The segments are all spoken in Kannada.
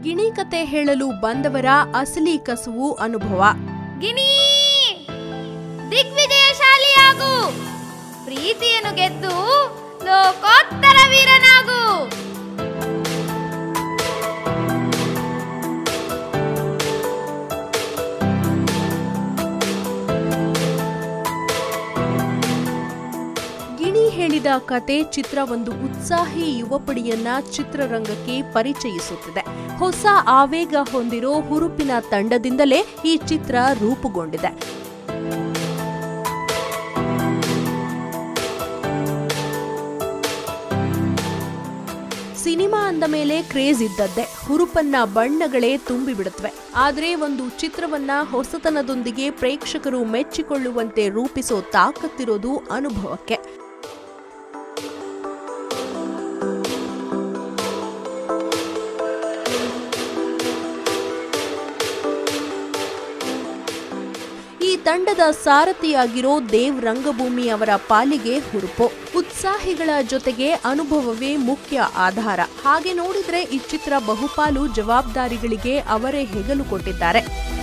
ಗಿಣಿ ಕತೆ ಹೇಳಲು ಬಂದವರ ಅಸಲಿ ಕಸುವು ಅನುಭವ ಗಿಣಿ ದಿಗ್ವಿಜಯಶಾಲಿಯಾಗು ಪ್ರೀತಿಯನ್ನು ಗೆದ್ದು ಲೋಕೋತ್ತರ ವೀರನಾಗು ಗಿಣಿ ಹೇಳಿದ ಕತೆ ಚಿತ್ರ ಒಂದು ಉತ್ಸಾಹಿ ಯುವಪಡಿಯನ್ನ ಚಿತ್ರರಂಗಕ್ಕೆ ಪರಿಚಯಿಸುತ್ತಿದೆ ಹೊಸ ಆವೇಗ ಹೊಂದಿರೋ ಹುರುಪಿನ ತಂಡದಿಂದಲೇ ಈ ಚಿತ್ರ ರೂಪುಗೊಂಡಿದೆ ಸಿನಿಮಾ ಅಂದ ಮೇಲೆ ಕ್ರೇಜ್ ಇದ್ದದ್ದೇ ಹುರುಪನ್ನ ಬಣ್ಣಗಳೇ ತುಂಬಿಬಿಡುತ್ತವೆ ಆದ್ರೆ ಒಂದು ಚಿತ್ರವನ್ನ ಹೊಸತನದೊಂದಿಗೆ ಪ್ರೇಕ್ಷಕರು ಮೆಚ್ಚಿಕೊಳ್ಳುವಂತೆ ರೂಪಿಸೋ ತಾಕತ್ತಿರೋದು ಅನುಭವಕ್ಕೆ ಈ ತಂಡದ ಸಾರಥಿಯಾಗಿರೋ ದೇವ್ ರಂಗಭೂಮಿ ಅವರ ಪಾಲಿಗೆ ಹುರುಪು ಉತ್ಸಾಹಿಗಳ ಜೊತೆಗೆ ಅನುಭವವೇ ಮುಖ್ಯ ಆಧಾರ ಹಾಗೆ ನೋಡಿದ್ರೆ ಈ ಚಿತ್ರ ಬಹುಪಾಲು ಜವಾಬ್ದಾರಿಗಳಿಗೆ ಅವರೇ ಹೆಗಲು ಕೊಟ್ಟಿದ್ದಾರೆ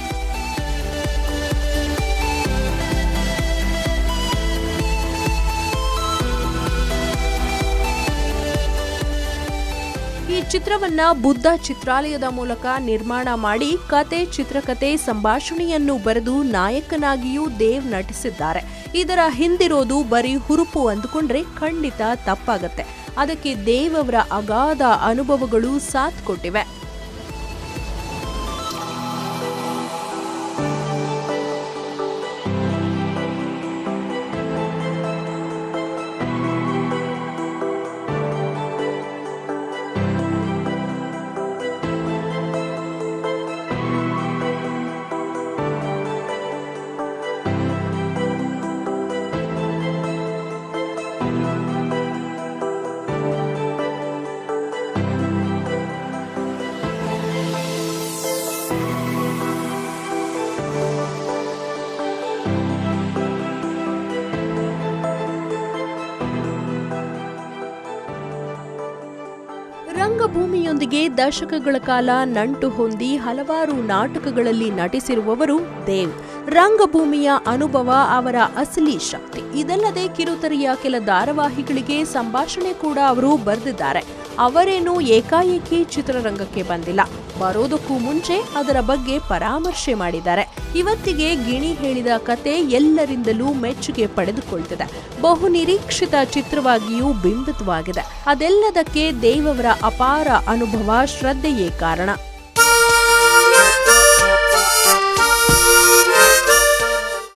ಈ ಚಿತ್ರವನ್ನ ಬುದ್ಧ ಚಿತ್ರಾಲಯದ ಮೂಲಕ ನಿರ್ಮಾಣ ಮಾಡಿ ಕತೆ ಚಿತ್ರಕತೆ ಸಂಭಾಷಣೆಯನ್ನು ಬರೆದು ನಾಯಕನಾಗಿಯೂ ದೇವ್ ನಟಿಸಿದ್ದಾರೆ ಇದರ ಹಿಂದಿರೋದು ಬರೀ ಹುರುಪು ಅಂದುಕೊಂಡ್ರೆ ಖಂಡಿತ ತಪ್ಪಾಗತ್ತೆ ಅದಕ್ಕೆ ದೇವ್ ಅವರ ಅಗಾಧ ಅನುಭವಗಳು ಸಾಥ್ ಕೊಟ್ಟಿವೆ ರಂಗಭೂಮಿಯೊಂದಿಗೆ ದಶಕಗಳ ಕಾಲ ನಂಟು ಹೊಂದಿ ಹಲವಾರು ನಾಟಕಗಳಲ್ಲಿ ನಟಿಸಿರುವವರು ದೇವ್ ರಂಗಭೂಮಿಯ ಅನುಭವ ಅವರ ಅಸಲಿ ಶಕ್ತಿ ಇದಲ್ಲದೆ ಕಿರುತೆರೆಯ ಕೆಲ ಧಾರಾವಾಹಿಗಳಿಗೆ ಸಂಭಾಷಣೆ ಕೂಡ ಅವರು ಬರೆದಿದ್ದಾರೆ ಅವರೇನು ಏಕಾಏಕಿ ಚಿತ್ರರಂಗಕ್ಕೆ ಬಂದಿಲ್ಲ ಬರೋದಕ್ಕೂ ಮುಂಚೆ ಅದರ ಬಗ್ಗೆ ಪರಾಮರ್ಶೆ ಮಾಡಿದ್ದಾರೆ ಇವತ್ತಿಗೆ ಗಿಣಿ ಹೇಳಿದ ಕತೆ ಎಲ್ಲರಿಂದಲೂ ಮೆಚ್ಚುಗೆ ಪಡೆದುಕೊಳ್ತಿದೆ ಬಹು ನಿರೀಕ್ಷಿತ ಚಿತ್ರವಾಗಿಯೂ ಬಿಂಬಿತವಾಗಿದೆ ಅದೆಲ್ಲದಕ್ಕೆ ದೇವವರ ಅಪಾರ ಅನುಭವ ಶ್ರದ್ಧೆಯೇ ಕಾರಣ